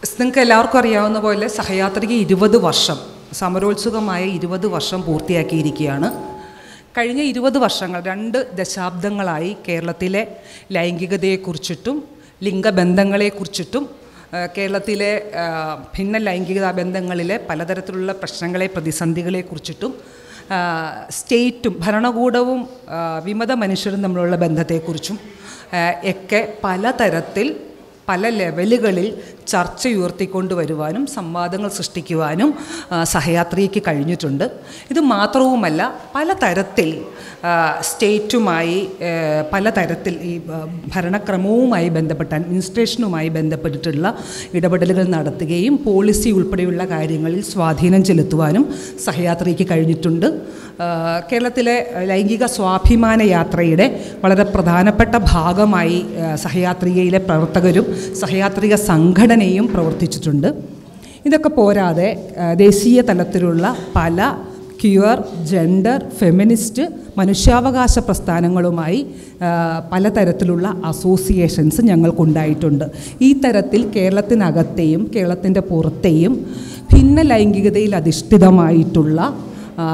നിങ്ങൾക്ക് എല്ലാവർക്കും അറിയാവുന്ന പോലെ സഹയാത്രിക ഇരുപത് വർഷം സമരോത്സുകമായ ഇരുപത് വർഷം പൂർത്തിയാക്കിയിരിക്കുകയാണ് കഴിഞ്ഞ ഇരുപത് വർഷങ്ങൾ രണ്ട് ദശാബ്ദങ്ങളായി കേരളത്തിലെ ലൈംഗികതയെക്കുറിച്ചിട്ടും ലിംഗബന്ധങ്ങളെക്കുറിച്ചിട്ടും ആ, കേരളത്തിലെ ആ, ഭിന്ന ലൈംഗിക ബന്ധങ്ങളിലെ പലതരത്തിലുള്ള പ്രശ്നങ്ങളെ പ്രതിസന്ധികളെക്കുറിച്ചിട്ടും ആ, സ്റ്റേറ്റും ഭരണകൂടവും ആ, വിമത മനുഷ്യരും തമ്മിലുള്ള ബന്ധത്തെക്കുറിച്ചും ആ, ഒക്കെ പലതരത്തിൽ പല ലെവലുകളിൽ ചർച്ച ഉയർത്തിക്കൊണ്ടുവരുവാനും സംവാദങ്ങൾ സൃഷ്ടിക്കുവാനും ആ, സഹയാത്രിക്ക് കഴിഞ്ഞിട്ടുണ്ട് ഇത് മാത്രവുമല്ല പലതരത്തിൽ ആ, സ്റ്റേറ്റുമായി ആ, പലതരത്തിൽ ഈ ആ, ഭരണക്രമവുമായി ബന്ധപ്പെട്ട അഡ്മിനിസ്ട്രേഷനുമായി ബന്ധപ്പെട്ടിട്ടുള്ള ഇടപെടലുകൾ നടത്തുകയും പോളിസി ഉൾപ്പെടെയുള്ള കാര്യങ്ങളിൽ സ്വാധീനം ചെലുത്തുവാനും സഹയാത്രിക്ക് കഴിഞ്ഞിട്ടുണ്ട് ആ, കേരളത്തിലെ ലൈംഗിക സ്വാഭിമാന യാത്രയുടെ വളരെ പ്രധാനപ്പെട്ട ഭാഗമായി ആ, സഹയാത്രികയിലെ പ്രവർത്തകരും സഹയാത്രിക സംഘടനയും പ്രവർത്തിച്ചിട്ടുണ്ട് ഇതൊക്കെ പോരാതെ ആ, ദേശീയ തലത്തിലുള്ള പല ക്യുവർ ജെൻഡർ ഫെമിനിസ്റ്റ് മനുഷ്യാവകാശ പ്രസ്ഥാനങ്ങളുമായി ആ, പലതരത്തിലുള്ള അസോസിയേഷൻസ് ഞങ്ങൾക്കുണ്ടായിട്ടുണ്ട് ഈ തരത്തിൽ കേരളത്തിനകത്തെയും കേരളത്തിൻ്റെ പുറത്തെയും ഭിന്ന ലൈംഗികതയിൽ അധിഷ്ഠിതമായിട്ടുള്ള ആ,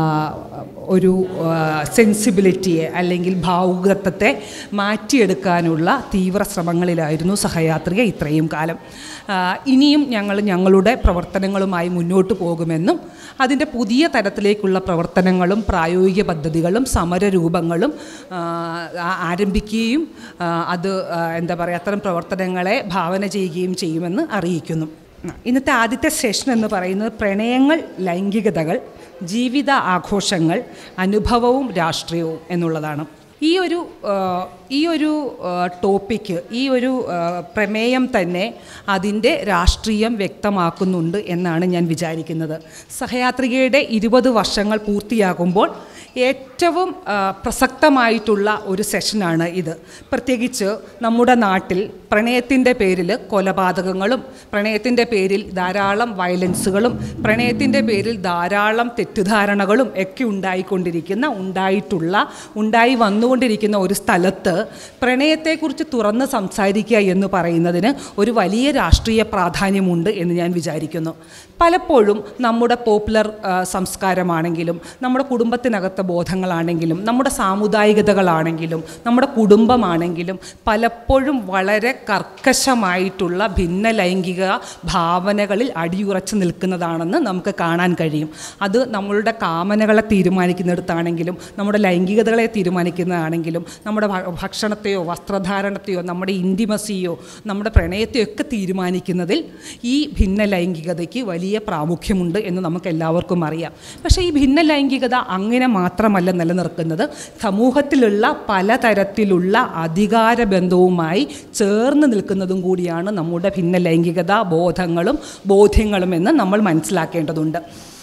ഒരു സെൻസിബിലിറ്റിയെ അല്ലെങ്കിൽ ഭാവുകത്വത്തെ മാറ്റിയെടുക്കാനുള്ള തീവ്ര ശ്രമങ്ങളിലായിരുന്നു സഹയാത്രിക ഇത്രയും കാലം ആ, ഇനിയും ഞങ്ങൾ ഞങ്ങളുടെ പ്രവർത്തനങ്ങളുമായി മുന്നോട്ട് പോകുമെന്നും അതിൻ്റെ പുതിയ തരത്തിലേക്കുള്ള പ്രവർത്തനങ്ങളും പ്രായോഗിക പദ്ധതികളും സമരരൂപങ്ങളും ആ, ആ- ആരംഭിക്കുകയും ആ, അത് ആ, എന്താ പറയുക അത്തരം പ്രവർത്തനങ്ങളെ ഭാവന ചെയ്യുകയും ചെയ്യുമെന്ന് അറിയിക്കുന്നു ഇന്നത്തെ ആദ്യത്തെ സെഷൻ എന്ന് പറയുന്നത് പ്രണയങ്ങൾ ലൈംഗികതകൾ ജീവിത ആഘോഷങ്ങൾ അനുഭവവും രാഷ്ട്രീയവും എന്നുള്ളതാണ് ഈ ഒരു ആ, ഈ ഒരു ടോപ്പിക്ക് ഈ ഒരു ആ, പ്രമേയം തന്നെ അതിൻ്റെ രാഷ്ട്രീയം വ്യക്തമാക്കുന്നുണ്ട് എന്നാണ് ഞാൻ വിചാരിക്കുന്നത് സഹയാത്രികയുടെ ഇരുപത് വർഷങ്ങൾ പൂർത്തിയാകുമ്പോൾ ഏറ്റവും ആ, പ്രസക്തമായിട്ടുള്ള ഒരു സെഷനാണ് ഇത് പ്രത്യേകിച്ച് നമ്മുടെ നാട്ടിൽ പ്രണയത്തിൻ്റെ പേരിൽ കൊലപാതകങ്ങളും പ്രണയത്തിൻ്റെ പേരിൽ ധാരാളം വയലൻസുകളും പ്രണയത്തിൻ്റെ പേരിൽ ധാരാളം തെറ്റിദ്ധാരണകളും ഒക്കെ ഉണ്ടായിക്കൊണ്ടിരിക്കുന്ന ഉണ്ടായിട്ടുള്ള ഉണ്ടായി വന്നുകൊണ്ടിരിക്കുന്ന ഒരു സ്ഥലത്ത് പ്രണയത്തെക്കുറിച്ച് തുറന്ന് സംസാരിക്കുക എന്ന് പറയുന്നതിന് ഒരു വലിയ രാഷ്ട്രീയ പ്രാധാന്യമുണ്ട് എന്ന് ഞാൻ വിചാരിക്കുന്നു പലപ്പോഴും നമ്മുടെ പോപ്പുലർ ആ, സംസ്കാരമാണെങ്കിലും നമ്മുടെ കുടുംബത്തിനകത്തെ ബോധങ്ങളാണെങ്കിലും നമ്മുടെ സാമുദായികതകളാണെങ്കിലും നമ്മുടെ കുടുംബമാണെങ്കിലും പലപ്പോഴും വളരെ കർക്കശമായിട്ടുള്ള ഭിന്ന ലൈംഗിക ഭാവനകളിൽ അടിയുറച്ച് നിൽക്കുന്നതാണെന്ന് നമുക്ക് കാണാൻ കഴിയും അത് നമ്മളുടെ കാമനകളെ തീരുമാനിക്കുന്നിടത്താണെങ്കിലും നമ്മുടെ ലൈംഗികതകളെ തീരുമാനിക്കുന്നതാണെങ്കിലും നമ്മുടെ ഭ- ഭക്ഷണത്തെയോ വസ്ത്രധാരണത്തെയോ നമ്മുടെ ഇൻറ്റിമസിയോ നമ്മുടെ പ്രണയത്തെയോ ഒക്കെ തീരുമാനിക്കുന്നതിൽ ഈ ഭിന്ന ലൈംഗികതയ്ക്ക് വലിയ പ്രാമുഖ്യമുണ്ട് എന്ന് നമുക്ക് എല്ലാവർക്കും അറിയാം പക്ഷേ ഈ ഭിന്ന ലൈംഗികത അങ്ങനെ മാത്രമല്ല നിലനിർത്തുന്നത് സമൂഹത്തിലുള്ള പലതരത്തിലുള്ള അധികാര ബന്ധവുമായി ചേർന്ന് നിൽക്കുന്നതും കൂടിയാണ് നമ്മുടെ ഭിന്ന ലൈംഗികത ബോധങ്ങളും ബോധ്യങ്ങളും എന്ന് നമ്മൾ മനസ്സിലാക്കേണ്ടതുണ്ട്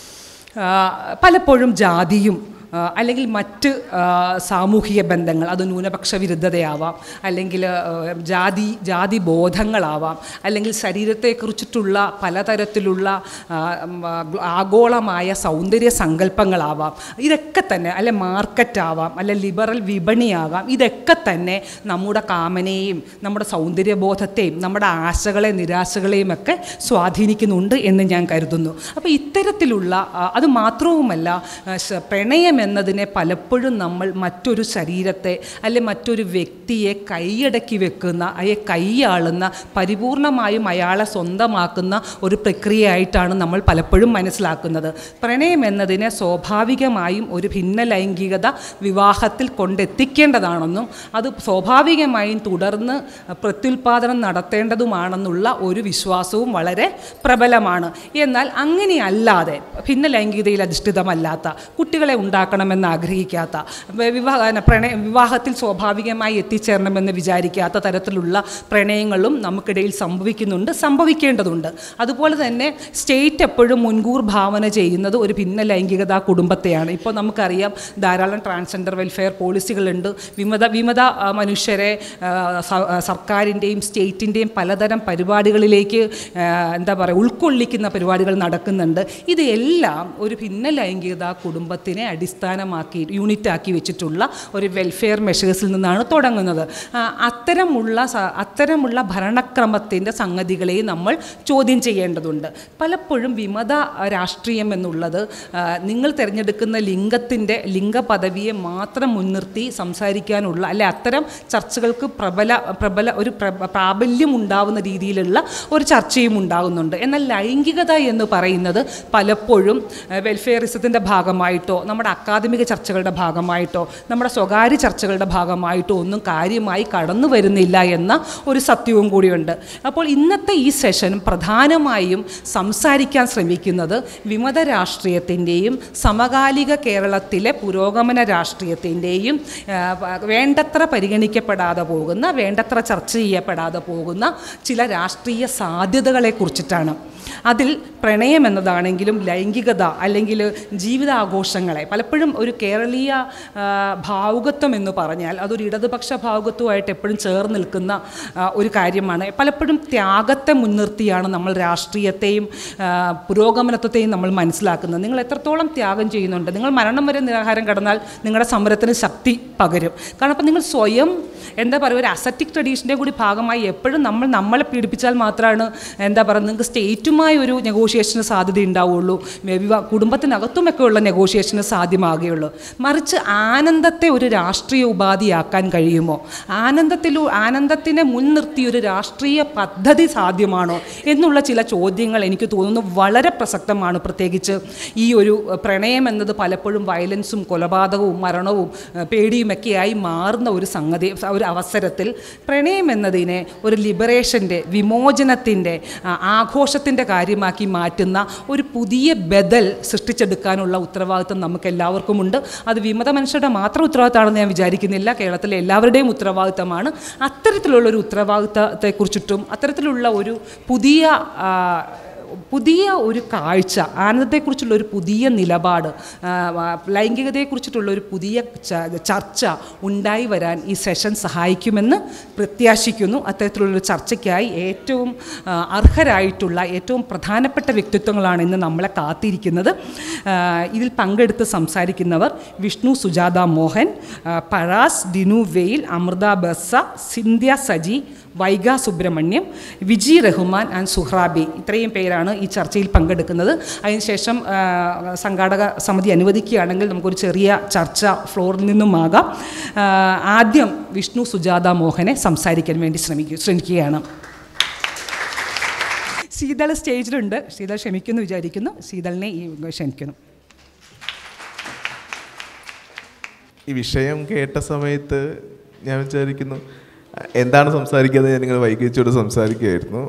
ആ, പലപ്പോഴും ജാതിയും ആ, അല്ലെങ്കിൽ മറ്റ് ആ, സാമൂഹിക ബന്ധങ്ങൾ അത് ന്യൂനപക്ഷ വിരുദ്ധതയാവാം അല്ലെങ്കിൽ ആ, ജാതി ജാതി ബോധങ്ങളാവാം അല്ലെങ്കിൽ ശരീരത്തെക്കുറിച്ചിട്ടുള്ള പലതരത്തിലുള്ള ആ, ഉം, ആ, ആഗോളമായ സൗന്ദര്യ സങ്കല്പങ്ങളാവാം ഇതൊക്കെ തന്നെ അല്ലെ മാർക്കറ്റാവാം അല്ലെ ലിബറൽ വിപണിയാകാം ഇതൊക്കെ തന്നെ നമ്മുടെ കാമനയെയും നമ്മുടെ സൗന്ദര്യബോധത്തെയും നമ്മുടെ ആശകളെ നിരാശകളെയും ഒക്കെ സ്വാധീനിക്കുന്നുണ്ട് എന്ന് ഞാൻ കരുതുന്നു അപ്പോൾ ഇത്തരത്തിലുള്ള ആ, അത് മാത്രവുമല്ല ആ, ശ- പ്രണയം എന്നതിനെ പലപ്പോഴും നമ്മൾ മറ്റൊരു ശരീരത്തെ അല്ലെ മറ്റൊരു വ്യക്തിയെ കൈയടക്കി വെക്കുന്ന അയെ കൈയാളുന്ന പരിപൂർണമായും അയാളെ സ്വന്തമാക്കുന്ന ഒരു പ്രക്രിയയായിട്ടാണ് നമ്മൾ പലപ്പോഴും മനസ്സിലാക്കുന്നത് പ്രണയം എന്നതിനെ സ്വാഭാവികമായും ഒരു ഭിന്ന ലൈംഗികത വിവാഹത്തിൽ കൊണ്ടെത്തിക്കേണ്ടതാണെന്നും അത് സ്വാഭാവികമായും തുടർന്ന് പ്രത്യുൽപാദനം നടത്തേണ്ടതുമാണെന്നുള്ള ഒരു വിശ്വാസവും വളരെ പ്രബലമാണ് എന്നാൽ അങ്ങനെയല്ലാതെ ഭിന്ന ലൈംഗികതയിൽ അധിഷ്ഠിതമല്ലാത്ത കുട്ടികളെ ഉണ്ടാക്കണമെന്ന് ആഗ്രഹിക്കാത്ത വ- വിവാഹ ന- പ്രണയ വിവാഹത്തിൽ സ്വാഭാവികമായി എത്തിച്ചേരണമെന്ന് വിചാരിക്കാത്ത തരത്തിലുള്ള പ്രണയങ്ങളും നമുക്കിടയിൽ സംഭവിക്കുന്നുണ്ട് സംഭവിക്കേണ്ടതുണ്ട് അതുപോലെ തന്നെ സ്റ്റേറ്റ് എപ്പോഴും മുൻകൂർ ഭാവന ചെയ്യുന്നത് ഒരു ഭിന്ന ലൈംഗികത കുടുംബത്തെയാണ് ഇപ്പോൾ നമുക്കറിയാം ധാരാളം ട്രാൻസ്ജെൻഡർ വെൽഫെയർ പോളിസികളുണ്ട് വിമത വിമത ആ, മനുഷ്യരെ ആ, സ- ആ, സർക്കാരിൻ്റെയും സ്റ്റേറ്റിൻ്റെയും പലതരം പരിപാടികളിലേക്ക് ആ, എന്താ പറയുക ഉൾക്കൊള്ളിക്കുന്ന പരിപാടികൾ നടക്കുന്നുണ്ട് ഇതെല്ലാം ഒരു ഭിന്ന ലൈംഗികത കുടുംബത്തിനെ അടിസ്ഥാന അടിസ്ഥാനമാക്കി യൂണിറ്റ് ആക്കി വെച്ചിട്ടുള്ള ഒരു വെൽഫെയർ മെഷേഴ്സിൽ നിന്നാണ് തുടങ്ങുന്നത് ആ, അത്തരമുള്ള സ- അത്തരമുള്ള ഭരണക്രമത്തിൻ്റെ സംഗതികളെയും നമ്മൾ ചോദ്യം ചെയ്യേണ്ടതുണ്ട് പലപ്പോഴും വിമത രാഷ്ട്രീയം എന്നുള്ളത് ആ, നിങ്ങൾ തിരഞ്ഞെടുക്കുന്ന ലിംഗത്തിൻ്റെ ലിംഗപദവിയെ മാത്രം മുൻനിർത്തി സംസാരിക്കാനുള്ള അല്ലെ അത്തരം ചർച്ചകൾക്ക് പ്രബല പ്രബല ഒരു പ്ര- പ്രാബല്യം ഉണ്ടാവുന്ന രീതിയിലുള്ള ഒരു ചർച്ചയും ഉണ്ടാകുന്നുണ്ട് എന്നാൽ ലൈംഗികത എന്ന് പറയുന്നത് പലപ്പോഴും ആ, വെൽഫെയറിസത്തിൻ്റെ ഭാഗമായിട്ടോ നമ്മുടെ അക്കാദമിക ചർച്ചകളുടെ ഭാഗമായിട്ടോ നമ്മുടെ സ്വകാര്യ ചർച്ചകളുടെ ഭാഗമായിട്ടോ ഒന്നും കാര്യമായി കടന്നു വരുന്നില്ല എന്ന ഒരു സത്യവും കൂടിയുണ്ട് അപ്പോൾ ഇന്നത്തെ ഈ സെഷൻ പ്രധാനമായും സംസാരിക്കാൻ ശ്രമിക്കുന്നത് വിമത രാഷ്ട്രീയത്തിൻ്റെയും സമകാലിക കേരളത്തിലെ പുരോഗമന രാഷ്ട്രീയത്തിൻ്റെയും ആ, വേണ്ടത്ര പരിഗണിക്കപ്പെടാതെ പോകുന്ന വേണ്ടത്ര ചർച്ച ചെയ്യപ്പെടാതെ പോകുന്ന ചില രാഷ്ട്രീയ സാധ്യതകളെ കുറിച്ചിട്ടാണ് അതിൽ പ്രണയം എന്നതാണെങ്കിലും ലൈംഗികത അല്ലെങ്കിൽ ജീവിതാഘോഷങ്ങളെ പലപ്പോഴും ഒരു കേരളീയ ആ, ഭാവുകത്വം എന്ന് പറഞ്ഞാൽ അതൊരു ഇടതുപക്ഷ ഭാവുകത്വമായിട്ട് എപ്പോഴും ചേർന്ന് നിൽക്കുന്ന ആ, ഒരു കാര്യമാണ് പലപ്പോഴും ത്യാഗത്തെ മുൻനിർത്തിയാണ് നമ്മൾ രാഷ്ട്രീയത്തെയും ആ, പുരോഗമനത്വത്തെയും നമ്മൾ മനസ്സിലാക്കുന്നത് നിങ്ങൾ എത്രത്തോളം ത്യാഗം ചെയ്യുന്നുണ്ട് നിങ്ങൾ മരണം വരെ നിരാഹാരം കടന്നാൽ നിങ്ങളുടെ സമരത്തിന് ശക്തി പകരും കാരണം അപ്പം നിങ്ങൾ സ്വയം എന്താ പറയുക ഒരു അസറ്റിക് ട്രഡീഷൻ്റെ കൂടി ഭാഗമായി എപ്പോഴും നമ്മൾ നമ്മളെ പീഡിപ്പിച്ചാൽ മാത്രമാണ് എന്താ പറയുക നിങ്ങൾക്ക് സ്റ്റേറ്റുമായി ഒരു നെഗോഷിയേഷന് സാധ്യത ഉണ്ടാവുള്ളൂ വിവാ കുടുംബത്തിനകത്തുമൊക്കെ ഉള്ള നെഗോഷിയേഷന് സാധ്യമാകുകയുള്ളൂ മറിച്ച് ആനന്ദത്തെ ഒരു രാഷ്ട്രീയ ഉപാധിയാക്കാൻ കഴിയുമോ ആനന്ദത്തിലൂ ആനന്ദത്തിനെ മുൻനിർത്തി ഒരു രാഷ്ട്രീയ പദ്ധതി സാധ്യമാണോ എന്നുള്ള ചില ചോദ്യങ്ങൾ എനിക്ക് തോന്നുന്നു വളരെ പ്രസക്തമാണ് പ്രത്യേകിച്ച് ഈ ഒരു അഹ്, പ്രണയം എന്നത് പലപ്പോഴും വയലൻസും കൊലപാതകവും മരണവും അഹ്, പേടിയുമൊക്കെയായി മാറുന്ന ഒരു സംഗതി ഒരു അവസരത്തിൽ പ്രണയം എന്നതിനെ ഒരു ലിബറേഷൻ്റെ വിമോചനത്തിൻ്റെ ആഘോഷത്തിൻ്റെ കാര്യമാക്കി മാറ്റുന്ന ഒരു പുതിയ ബദൽ സൃഷ്ടിച്ചെടുക്കാനുള്ള ഉത്തരവാദിത്വം നമുക്ക് എല്ലാവർക്കുമുണ്ട് അത് വിമത മനുഷ്യരുടെ മാത്രം ഉത്തരവാദിത്തമാണെന്ന് ഞാൻ വിചാരിക്കുന്നില്ല കേരളത്തിലെ എല്ലാവരുടെയും ഉത്തരവാദിത്തമാണ് അത്തരത്തിലുള്ള ഒരു ഉത്തരവാദിത്തത്തെക്കുറിച്ചിട്ടും അത്തരത്തിലുള്ള ഒരു പുതിയ ആ, പുതിയ ഒരു കാഴ്ച ആനന്ദത്തെക്കുറിച്ചുള്ള ഒരു പുതിയ നിലപാട് ആ, ആ, ലൈംഗികതയെക്കുറിച്ചിട്ടുള്ള ഒരു പുതിയ ച- ചർച്ച ഉണ്ടായി വരാൻ ഈ സെഷൻ സഹായിക്കുമെന്ന് പ്രത്യാശിക്കുന്നു അത്തരത്തിലുള്ളൊരു ചർച്ചയ്ക്കായി ഏറ്റവും ആ, അർഹരായിട്ടുള്ള ഏറ്റവും പ്രധാനപ്പെട്ട വ്യക്തിത്വങ്ങളാണ് ഇന്ന് നമ്മളെ കാത്തിരിക്കുന്നത് ആ, ഇതിൽ പങ്കെടുത്ത് സംസാരിക്കുന്നവർ വിഷ്ണു സുജാത മോഹൻ ആ, പഴാസ് ദിനു വെയിൽ അമൃത ബസ സിന്ധ്യ സജി വൈഗ സുബ്രഹ്മണ്യം വിജി റഹ്മാൻ ആൻഡ് സുഹ്രാബി ഇത്രയും പേരാണ് ഈ ചർച്ചയിൽ പങ്കെടുക്കുന്നത് അതിനുശേഷം ആ, സംഘാടക സമിതി അനുവദിക്കുകയാണെങ്കിൽ നമുക്കൊരു ചെറിയ ചർച്ച ഫ്ലോറിൽ നിന്നുമാകാം ആ, ആദ്യം വിഷ്ണു സുജാത മോഹനെ സംസാരിക്കാൻ വേണ്ടി ശ്രമിക്കുക ശ്രമിക്കുകയാണ് ശീതൾ സ്റ്റേജിലുണ്ട് ശീതൾ ക്ഷമിക്കുന്നു വിചാരിക്കുന്നു ശീതളിനെ ഈ ക്ഷണിക്കുന്നു ഈ വിഷയം കേട്ട സമയത്ത് ഞാൻ വിചാരിക്കുന്നു എന്താണ് സംസാരിക്കുന്നത് ഞാൻ ഇങ്ങനെ വൈകിച്ചോട് സംസാരിക്കുകയായിരുന്നു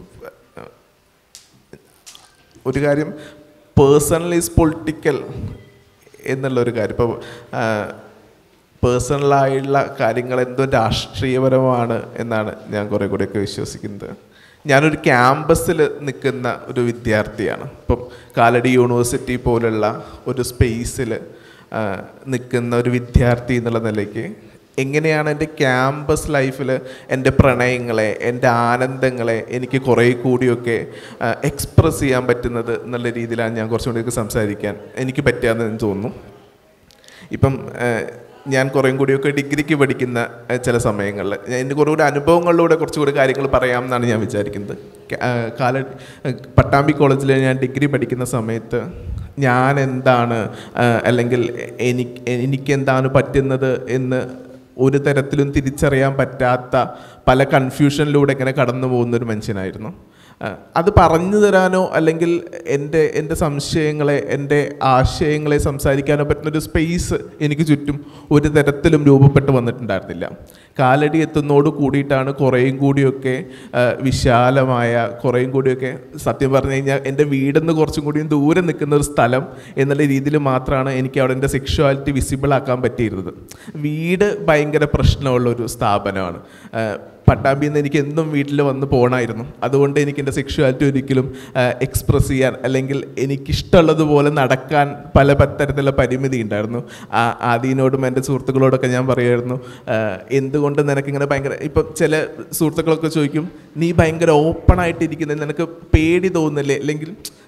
ഒരു കാര്യം പേഴ്സണൽ ഈസ് പൊളിറ്റിക്കൽ എന്നുള്ള ഒരു കാര്യം ഇപ്പോൾ പേഴ്സണലായുള്ള കാര്യങ്ങൾ എന്തോ രാഷ്ട്രീയപരമാണ് എന്നാണ് ഞാൻ കുറേ കൂടെയൊക്കെ വിശ്വസിക്കുന്നത് ഞാനൊരു ക്യാമ്പസിൽ നിൽക്കുന്ന ഒരു വിദ്യാർത്ഥിയാണ് ഇപ്പം കാലടി യൂണിവേഴ്സിറ്റി പോലുള്ള ഒരു സ്പേസിൽ നിൽക്കുന്ന ഒരു വിദ്യാർത്ഥി എന്നുള്ള നിലയ്ക്ക് എങ്ങനെയാണ് എൻ്റെ ക്യാമ്പസ് ലൈഫിൽ എൻ്റെ പ്രണയങ്ങളെ എൻ്റെ ആനന്ദങ്ങളെ എനിക്ക് കുറേ കൂടിയൊക്കെ എക്സ്പ്രസ് ചെയ്യാൻ പറ്റുന്നത് എന്നുള്ള രീതിയിലാണ് ഞാൻ കുറച്ചും കൂടിയൊക്കെ സംസാരിക്കാൻ എനിക്ക് പറ്റുകയെന്ന് എനിക്ക് തോന്നുന്നു ഇപ്പം ഏഹ്, ഞാൻ കുറേം കൂടിയൊക്കെ ഡിഗ്രിക്ക് പഠിക്കുന്ന ഏഹ്, ചില സമയങ്ങളിൽ ഞാൻ എൻ്റെ കുറേ കൂടി അനുഭവങ്ങളിലൂടെ കുറച്ചുകൂടി കാര്യങ്ങൾ പറയാം എന്നാണ് ഞാൻ വിചാരിക്കുന്നത് ക- ഏഹ്, കാല ഏഹ്, പട്ടാമ്പി കോളേജിൽ ഞാൻ ഡിഗ്രി പഠിക്കുന്ന സമയത്ത് ഞാൻ എന്താണ് ഏഹ്, അല്ലെങ്കിൽ എനിക്ക് എനിക്കെന്താണ് പറ്റുന്നത് എന്ന് ഒരു തരത്തിലും തിരിച്ചറിയാൻ പറ്റാത്ത പല കൺഫ്യൂഷനിലൂടെ ഇങ്ങനെ കടന്നു പോകുന്ന ഒരു മനുഷ്യനായിരുന്നു ആ, അത് പറഞ്ഞു തരാനോ അല്ലെങ്കിൽ എൻ്റെ എൻ്റെ സംശയങ്ങളെ എൻ്റെ ആശയങ്ങളെ സംസാരിക്കാനോ പറ്റുന്ന ഒരു സ്പേസ് എനിക്ക് ചുറ്റും ഒരു തരത്തിലും രൂപപ്പെട്ട് വന്നിട്ടുണ്ടായിരുന്നില്ല കാലടി എത്തുന്നതോട് കൂടിയിട്ടാണ് കുറേയും കൂടിയൊക്കെ ആ, വിശാലമായ കുറേയും കൂടിയൊക്കെ സത്യം പറഞ്ഞു കഴിഞ്ഞാൽ എൻ്റെ വീടിന്ന് കുറച്ചും കൂടിയും ദൂരെ നിൽക്കുന്ന ഒരു സ്ഥലം എന്നുള്ള രീതിയിൽ മാത്രമാണ് എനിക്ക് അവിടെ എൻ്റെ സെക്ഷുവാലിറ്റി വിസിബിൾ ആക്കാൻ പറ്റിയിരുന്നത് വീട് ഭയങ്കര പ്രശ്നമുള്ള ഒരു സ്ഥാപനമാണ് ആ, പട്ടാമ്പിയിൽ നിന്ന് എനിക്ക് എന്നും വീട്ടിൽ വന്ന് പോകണമായിരുന്നു അതുകൊണ്ട് എനിക്ക് എൻ്റെ സെക്ഷുവാലിറ്റി ഒരിക്കലും എക്സ്പ്രസ് ചെയ്യാൻ അല്ലെങ്കിൽ എനിക്കിഷ്ടമുള്ളതുപോലെ നടക്കാൻ പല പ- തരത്തിലുള്ള പരിമിതി ഉണ്ടായിരുന്നു ആ ആദീനോടും എൻ്റെ സുഹൃത്തുക്കളോടൊക്കെ ഞാൻ പറയുമായിരുന്നു ആ, എന്തുകൊണ്ട് നിനക്കിങ്ങനെ ഭയങ്കര ഇപ്പം ചില സുഹൃത്തുക്കളൊക്കെ ചോദിക്കും നീ ഭയങ്കര ഓപ്പൺ ആയിട്ടിരിക്കുന്നത് നിനക്ക് പേടി തോന്നില്ലേ അല്ലെങ്കിൽ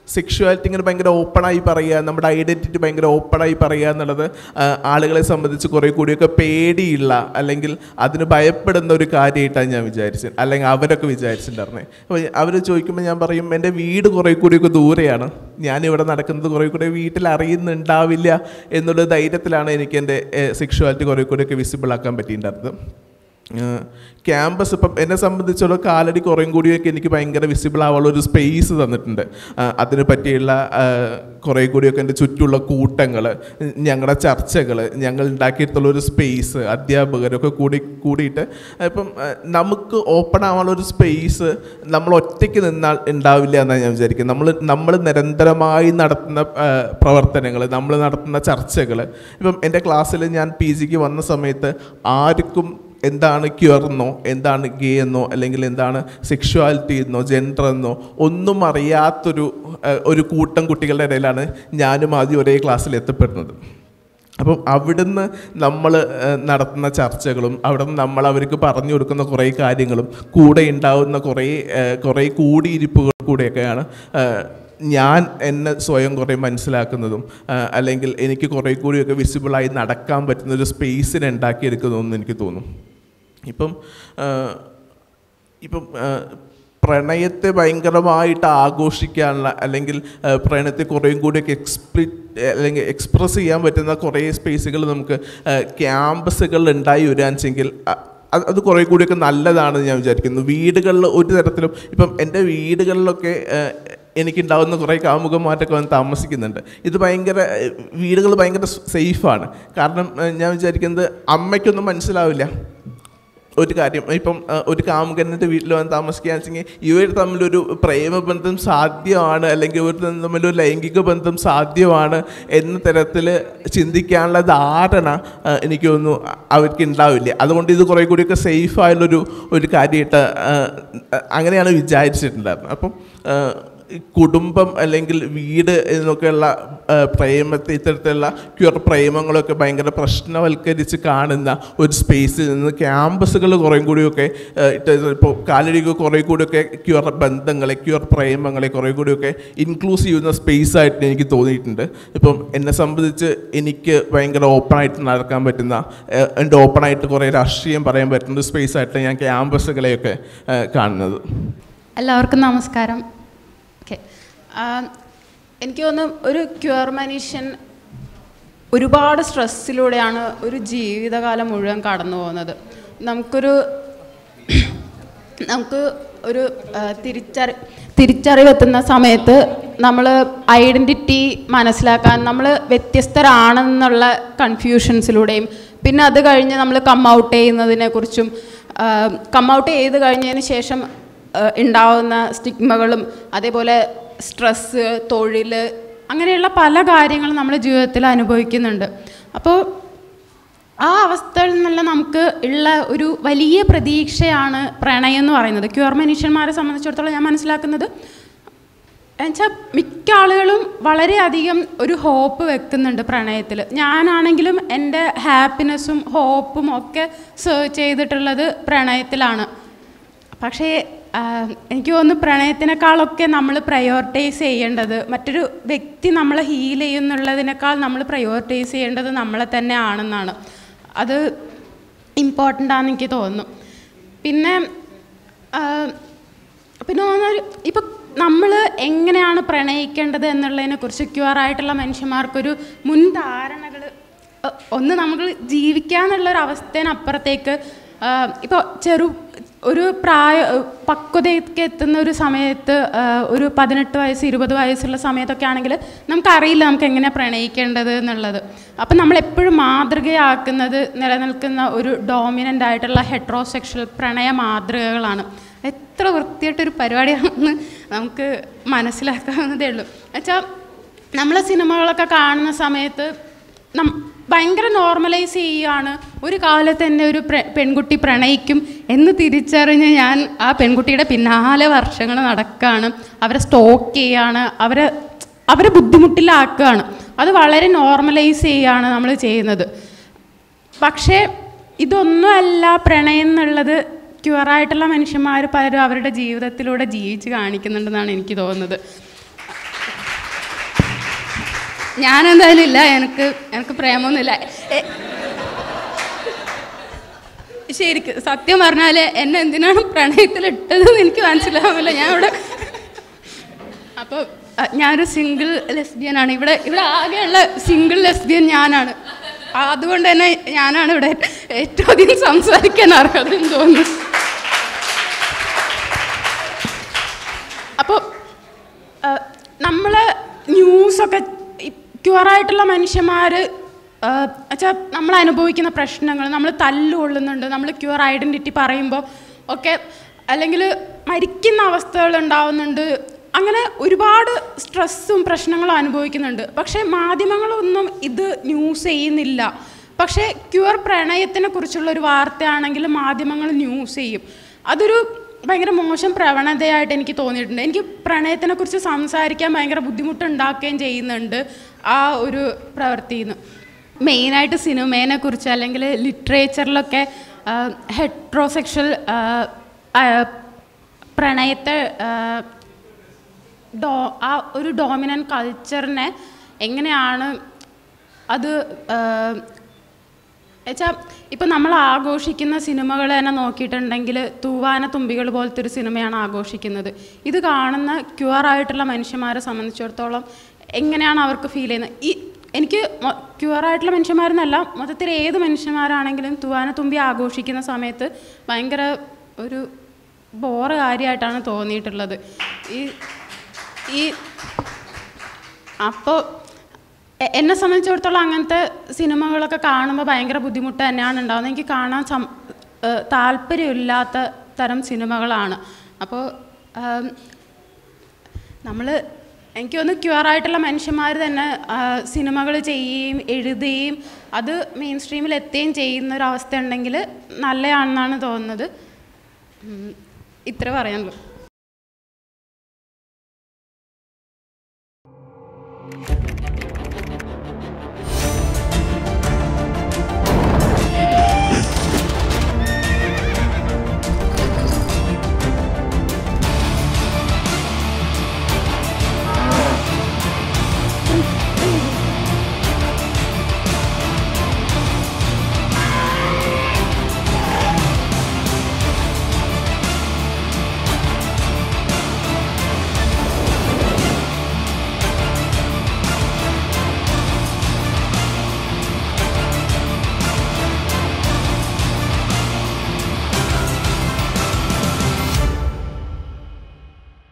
സെക്ഷുവാലിറ്റി ഇങ്ങനെ ഭയങ്കര ഓപ്പണായി പറയുക നമ്മുടെ ഐഡൻറ്റിറ്റി ഭയങ്കര ഓപ്പണായി പറയുക എന്നുള്ളത് ആ, ആളുകളെ സംബന്ധിച്ച് കുറേ കൂടിയൊക്കെ പേടിയുള്ള അല്ലെങ്കിൽ അതിന് ഭയപ്പെടുന്ന ഒരു കാര്യമായിട്ടാണ് ഞാൻ വിചാരിച്ചത് അല്ലെങ്കിൽ അവരൊക്കെ വിചാരിച്ചിട്ടുണ്ടായിരുന്നത് അപ്പോൾ അവർ ചോദിക്കുമ്പോൾ ഞാൻ പറയും എൻ്റെ വീട് കുറേ കൂടിയൊക്കെ ദൂരെയാണ് ഞാനിവിടെ നടക്കുന്നത് കുറേ കൂടി വീട്ടിൽ അറിയുന്നുണ്ടാവില്ല എന്നുള്ള ധൈര്യത്തിലാണ് എനിക്ക് എൻ്റെ സെക്ഷുവാലിറ്റി കുറേ കൂടിയൊക്കെ വിസിബിൾ ആക്കാൻ പറ്റിയിട്ടുണ്ടായിരുന്നത് ക്യാമ്പസ് ഇപ്പം എന്നെ സംബന്ധിച്ചിടത്തോളം കാലടി കുറേയും കൂടിയൊക്കെ എനിക്ക് ഭയങ്കര വിസിബിൾ ആവാനുള്ള ഒരു സ്പേസ് തന്നിട്ടുണ്ട് ആ, അതിനെ പറ്റിയുള്ള ആ, കുറേ കൂടിയൊക്കെ എൻ്റെ ചുറ്റുമുള്ള കൂട്ടങ്ങൾ ഞങ്ങളുടെ ചർച്ചകൾ ഞങ്ങൾ ഉണ്ടാക്കിയിട്ടുള്ള ഒരു സ്പേസ് അധ്യാപകരൊക്കെ കൂടി കൂടിയിട്ട് ഇപ്പം ആ, നമുക്ക് ഓപ്പൺ ആവാനുള്ള ഒരു സ്പേസ് നമ്മൾ ഒറ്റയ്ക്ക് നിന്നാൽ ഉണ്ടാവില്ല എന്നാണ് ഞാൻ വിചാരിക്കുന്നത് നമ്മൾ നമ്മൾ നിരന്തരമായി നടത്തുന്ന പ്രവർത്തനങ്ങൾ നമ്മൾ നടത്തുന്ന ചർച്ചകൾ ഇപ്പം എൻ്റെ ക്ലാസ്സിൽ ഞാൻ പി ജിക്ക് വന്ന സമയത്ത് ആർക്കും എന്താണ് ക്യൂർ എന്നോ എന്താണ് ഗേ എന്നോ അല്ലെങ്കിൽ എന്താണ് സെക്ഷുവാലിറ്റി എന്നോ ജെൻഡർ എന്നോ ഒന്നും അറിയാത്തൊരു ആ, ഒരു കൂട്ടം കുട്ടികളുടെ ഇടയിലാണ് ഞാനും ആദ്യം ഒരേ ക്ലാസ്സിൽ എത്തപ്പെടുന്നത് അപ്പം അവിടുന്ന് നമ്മൾ നടത്തുന്ന ചർച്ചകളും അവിടുന്ന് നമ്മൾ അവർക്ക് പറഞ്ഞു കൊടുക്കുന്ന കുറേ കാര്യങ്ങളും കൂടെ ഉണ്ടാവുന്ന കുറേ ആ, കുറേ കൂടിയിരിപ്പുകൾ കൂടെയൊക്കെയാണ് ആ, ഞാൻ എന്നെ സ്വയം കുറേ മനസ്സിലാക്കുന്നതും ആ, അല്ലെങ്കിൽ എനിക്ക് കുറേ കൂടിയൊക്കെ വിസിബിളായി നടക്കാൻ പറ്റുന്ന ഒരു സ്പേസിനെ ഉണ്ടാക്കിയെടുക്കുന്നതെന്ന് എനിക്ക് തോന്നും ഇപ്പം ആ, ഇപ്പം ആ, പ്രണയത്തെ ഭയങ്കരമായിട്ട് ആഘോഷിക്കാനുള്ള അല്ലെങ്കിൽ ആ, പ്രണയത്തെ കുറേയും കൂടിയൊക്കെ എക്സ്പ്രി അല്ലെങ്കിൽ എക്സ്പ്രസ് ചെയ്യാൻ പറ്റുന്ന കുറേ സ്പേസുകൾ നമുക്ക് ക്യാമ്പസുകളിൽ ഉണ്ടായി വരാച്ചെങ്കിൽ അത് അത് കുറേ കൂടിയൊക്കെ നല്ലതാണെന്ന് ഞാൻ വിചാരിക്കുന്നു വീടുകളിൽ ഒരു തരത്തിലും ഇപ്പം എൻ്റെ വീടുകളിലൊക്കെ ആ, എനിക്കുണ്ടാവുന്ന കുറേ കാമുകന്മാരൊക്കെ വന്ന് താമസിക്കുന്നുണ്ട് ഇത് ഭയങ്കര വീടുകൾ ഭയങ്കര സേഫാണ് കാരണം ആ, ഞാൻ വിചാരിക്കുന്നത് അമ്മയ്ക്കൊന്നും മനസ്സിലാവില്ല ഒരു കാര്യം ഇപ്പം ആ, ഒരു കാമുകൻ്റെ വീട്ടിൽ വന്ന് താമസിക്കുകയാണെന്ന് വെച്ചെങ്കിൽ ഇവർ തമ്മിലൊരു പ്രേമബന്ധം സാധ്യമാണ് അല്ലെങ്കിൽ ഇവർ തമ്മിലൊരു ലൈംഗിക ബന്ധം സാധ്യമാണ് എന്ന തരത്തിൽ ചിന്തിക്കാനുള്ള ധാരണ ആ, എനിക്ക് തോന്നുന്നു അവർക്ക് ഉണ്ടാവില്ല അതുകൊണ്ട് ഇത് കുറേ കൂടിയൊക്കെ സേഫ് ആയുള്ളൊരു ഒരു കാര്യമായിട്ട് ആ, അങ്ങനെയാണ് വിചാരിച്ചിട്ടുണ്ടായിരുന്നത് അപ്പം ആ, ഈ കുടുംബം അല്ലെങ്കിൽ വീട് എന്നൊക്കെയുള്ള ആ, പ്രേമത്തെ ഇത്തരത്തിലുള്ള ക്യൂർ പ്രേമങ്ങളൊക്കെ ഭയങ്കര പ്രശ്നവൽക്കരിച്ച് കാണുന്ന ഒരു സ്പേസിൽ നിന്ന് ക്യാമ്പസുകൾ കുറേ കൂടിയൊക്കെ ഇപ്പോൾ കാലടിക്ക് കുറേ കൂടിയൊക്കെ ക്യൂർ ബന്ധങ്ങളെ ക്യൂർ പ്രേമങ്ങളെ കുറേ കൂടിയൊക്കെ ഇൻക്ലൂസ് ചെയ്യുന്ന സ്പേസ് ആയിട്ട് എനിക്ക് തോന്നിയിട്ടുണ്ട് ഇപ്പം എന്നെ സംബന്ധിച്ച് എനിക്ക് ഭയങ്കര ഓപ്പണായിട്ട് നടക്കാൻ പറ്റുന്ന ആ, എൻ്റെ ഓപ്പണായിട്ട് കുറേ രാഷ്ട്രീയം പറയാൻ പറ്റുന്ന ഒരു സ്പേസ് ആയിട്ട് ഞാൻ ക്യാമ്പസുകളെയൊക്കെ ആ, കാണുന്നത് എല്ലാവർക്കും നമസ്കാരം ഓക്കെ എനിക്ക് തോന്നുന്നു ഒരു ക്യൂർ മനുഷ്യൻ ഒരുപാട് സ്ട്രെസ്സിലൂടെയാണ് ഒരു ജീവിതകാലം മുഴുവൻ കടന്നു പോകുന്നത് നമുക്കൊരു നമുക്ക് ഒരു ആ, തിരിച്ചറി തിരിച്ചറിവെത്തുന്ന സമയത്ത് നമ്മൾ ഐഡൻറ്റിറ്റി മനസ്സിലാക്കാൻ നമ്മൾ വ്യത്യസ്തരാണെന്നുള്ള കൺഫ്യൂഷൻസിലൂടെയും പിന്നെ അത് കഴിഞ്ഞ് നമ്മൾ കം ഔട്ട് ചെയ്യുന്നതിനെക്കുറിച്ചും കം ഔട്ട് ചെയ്ത് കഴിഞ്ഞതിന് ശേഷം ആ, ഉണ്ടാവുന്ന സ്റ്റിഗ്മകളും അതേപോലെ സ്ട്രെസ്സ് തൊഴിൽ അങ്ങനെയുള്ള പല കാര്യങ്ങളും നമ്മൾ ജീവിതത്തിൽ അനുഭവിക്കുന്നുണ്ട് അപ്പോൾ ആ അവസ്ഥയിൽ നിന്നുള്ള നമുക്ക് ഉള്ള ഒരു വലിയ പ്രതീക്ഷയാണ് പ്രണയം എന്ന് പറയുന്നത് ക്യൂർ മനുഷ്യന്മാരെ സംബന്ധിച്ചിടത്തോളം ഞാൻ മനസ്സിലാക്കുന്നത് എന്നുവെച്ചാൽ മിക്ക ആളുകളും വളരെയധികം ഒരു ഹോപ്പ് വെക്കുന്നുണ്ട് പ്രണയത്തിൽ ഞാനാണെങ്കിലും എൻ്റെ ഹാപ്പിനെസ്സും ഹോപ്പും ഒക്കെ സെർച്ച് ചെയ്തിട്ടുള്ളത് പ്രണയത്തിലാണ് പക്ഷേ ആ, എനിക്ക് തോന്നുന്നു പ്രണയത്തിനേക്കാളൊക്കെ നമ്മൾ പ്രയോറിറ്റൈസ് ചെയ്യേണ്ടത് മറ്റൊരു വ്യക്തി നമ്മളെ ഹീൽ ചെയ്യുന്നുള്ളതിനേക്കാൾ നമ്മൾ പ്രയോറിറ്റൈസ് ചെയ്യേണ്ടത് നമ്മളെ തന്നെ ആണെന്നാണ് അത് ഇമ്പോർട്ടൻ്റ് ആണെന്ന് എനിക്ക് തോന്നുന്നു പിന്നെ ആ, പിന്നെ തോന്നുന്നൊരു ഇപ്പം നമ്മൾ എങ്ങനെയാണ് പ്രണയിക്കേണ്ടത് എന്നുള്ളതിനെക്കുറിച്ച് ക്യൂർ ആയിട്ടുള്ള മനുഷ്യന്മാർക്കൊരു മുൻധാരണകൾ ഒന്ന് നമ്മൾ ജീവിക്കാന്നുള്ളൊരു അവസ്ഥേനപ്പുറത്തേക്ക് ഇപ്പോൾ ചെറു ഒരു പ്രായ പക്വതയ്ക്ക് എത്തുന്ന ഒരു സമയത്ത് ആ, ഒരു പതിനെട്ട് വയസ്സ് ഇരുപത് വയസ്സുള്ള സമയത്തൊക്കെ ആണെങ്കിൽ നമുക്കറിയില്ല നമുക്ക് എങ്ങനെ പ്രണയിക്കേണ്ടത് എന്നുള്ളത് അപ്പം നമ്മൾ എപ്പോഴും മാതൃകയാക്കുന്നത് നിലനിൽക്കുന്ന ഒരു ഡോമിനൻ്റ് ആയിട്ടുള്ള ഹെട്രോസെക്ഷൽ പ്രണയ മാതൃകകളാണ് എത്ര വൃത്തിയായിട്ടൊരു പരിപാടിയാണെന്ന് നമുക്ക് മനസ്സിലാക്കാവുന്നതേ ഉള്ളൂ എന്നുവെച്ചാൽ നമ്മൾ സിനിമകളൊക്കെ കാണുന്ന സമയത്ത് നം ഭയങ്കര നോർമലൈസ് ചെയ്യുകയാണ് ഒരു കാലത്ത് തന്നെ ഒരു പ്ര പെൺകുട്ടി പ്രണയിക്കും എന്ന് തിരിച്ചറിഞ്ഞ് ഞാൻ ആ പെൺകുട്ടിയുടെ പിന്നാലെ വർഷങ്ങൾ നടക്കുകയാണ് അവരെ സ്റ്റോക്ക് ചെയ്യുകയാണ് അവരെ അവരെ ബുദ്ധിമുട്ടിലാക്കുകയാണ് അത് വളരെ നോർമലൈസ് ചെയ്യുകയാണ് നമ്മൾ ചെയ്യുന്നത് പക്ഷേ ഇതൊന്നുമല്ല പ്രണയം എന്നുള്ളത് ക്യൂറായിട്ടുള്ള മനുഷ്യന്മാർ പലരും അവരുടെ ജീവിതത്തിലൂടെ ജീവിച്ച് കാണിക്കുന്നുണ്ടെന്നാണ് എനിക്ക് തോന്നുന്നത് ഞാനെന്തായാലും ഇല്ല എനിക്ക് എനിക്ക് പ്രേമമൊന്നുമില്ല എ- ശരിക്കും സത്യം പറഞ്ഞാൽ എന്നെ എന്തിനാണ് പ്രണയത്തിലിട്ടതെന്ന് എനിക്ക് മനസ്സിലാവില്ല ഞാൻ ഇവിടെ അപ്പോൾ ഞാനൊരു സിംഗിൾ ലെസ്ബിയനാണ് ഇവിടെ ഇവിടെ ആകെയുള്ള സിംഗിൾ ലെസ്ബിയൻ ഞാനാണ് അതുകൊണ്ട് തന്നെ ഞാനാണ് ഇവിടെ ഏറ്റവും അധികം സംസാരിക്കാൻ അർഹതെന്ന് തോന്നുന്നു അപ്പോൾ നമ്മൾ ന്യൂസൊക്കെ ക്യൂറായിട്ടുള്ള മനുഷ്യന്മാർ വെച്ചാൽ നമ്മൾ അനുഭവിക്കുന്ന പ്രശ്നങ്ങൾ നമ്മൾ തല്ലുകൊള്ളുന്നുണ്ട് നമ്മൾ ക്യൂർ ഐഡൻറ്റിറ്റി പറയുമ്പോൾ ഒക്കെ അല്ലെങ്കിൽ മരിക്കുന്ന അവസ്ഥകൾ ഉണ്ടാവുന്നുണ്ട് അങ്ങനെ ഒരുപാട് സ്ട്രെസ്സും പ്രശ്നങ്ങളും അനുഭവിക്കുന്നുണ്ട് പക്ഷേ മാധ്യമങ്ങളൊന്നും ഇത് ന്യൂസ് ചെയ്യുന്നില്ല പക്ഷേ ക്യൂർ പ്രണയത്തിനെ കുറിച്ചുള്ള ഒരു വാർത്തയാണെങ്കിൽ മാധ്യമങ്ങൾ ന്യൂസ് ചെയ്യും അതൊരു ഭയങ്കര മോശം പ്രവണതയായിട്ട് എനിക്ക് തോന്നിയിട്ടുണ്ട് എനിക്ക് പ്രണയത്തിനെ കുറിച്ച് സംസാരിക്കാൻ ഭയങ്കര ബുദ്ധിമുട്ടുണ്ടാക്കുകയും ചെയ്യുന്നുണ്ട് ആ ഒരു പ്രവൃത്തിയിൽ നിന്ന് മെയിനായിട്ട് സിനിമേനെ കുറിച്ച് അല്ലെങ്കിൽ ലിറ്ററേച്ചറിലൊക്കെ ഹെട്രോസെക്ഷൽ പ്രണയത്തെ ആ, ഡോ ആ ഒരു ഡോമിനൻ കൾച്ചറിനെ എങ്ങനെയാണ് അത് വെച്ചാൽ ഇപ്പം നമ്മൾ ആഘോഷിക്കുന്ന സിനിമകൾ തന്നെ നോക്കിയിട്ടുണ്ടെങ്കിൽ തൂവാന തുമ്പികൾ പോലത്തെ ഒരു സിനിമയാണ് ആഘോഷിക്കുന്നത് ഇത് കാണുന്ന ക്യൂർ ആയിട്ടുള്ള മനുഷ്യന്മാരെ സംബന്ധിച്ചിടത്തോളം എങ്ങനെയാണ് അവർക്ക് ഫീൽ ചെയ്യുന്നത് ഈ എനിക്ക് ക്യൂർ ആയിട്ടുള്ള മനുഷ്യന്മാരെന്നല്ല മൊത്തത്തിൽ ഏത് മനുഷ്യന്മാരാണെങ്കിലും തൂവാന തുമ്പി ആഘോഷിക്കുന്ന സമയത്ത് ഭയങ്കര ഒരു ബോറ് കാര്യമായിട്ടാണ് തോന്നിയിട്ടുള്ളത് ഈ ഈ അപ്പോൾ എ- എന്നെ സംബന്ധിച്ചിടത്തോളം അങ്ങനത്തെ സിനിമകളൊക്കെ കാണുമ്പോൾ ഭയങ്കര ബുദ്ധിമുട്ട് തന്നെയാണ് ഉണ്ടാകുന്നത് എനിക്ക് കാണാൻ സം ഏഹ് താല്പര്യമില്ലാത്ത തരം സിനിമകളാണ് അപ്പോൾ നമ്മൾ എനിക്ക് തോന്നുന്നു ക്യൂറായിട്ടുള്ള മനുഷ്യന്മാർ തന്നെ സിനിമകൾ ചെയ്യുകയും എഴുതുകയും അത് മെയിൻ സ്ട്രീമിൽ എത്തുകയും ചെയ്യുന്ന ഒരു അവസ്ഥ ഉണ്ടെങ്കിൽ നല്ലതാണെന്നാണ് തോന്നുന്നത് ഉം, ഇത്ര പറയാനുള്ളൂ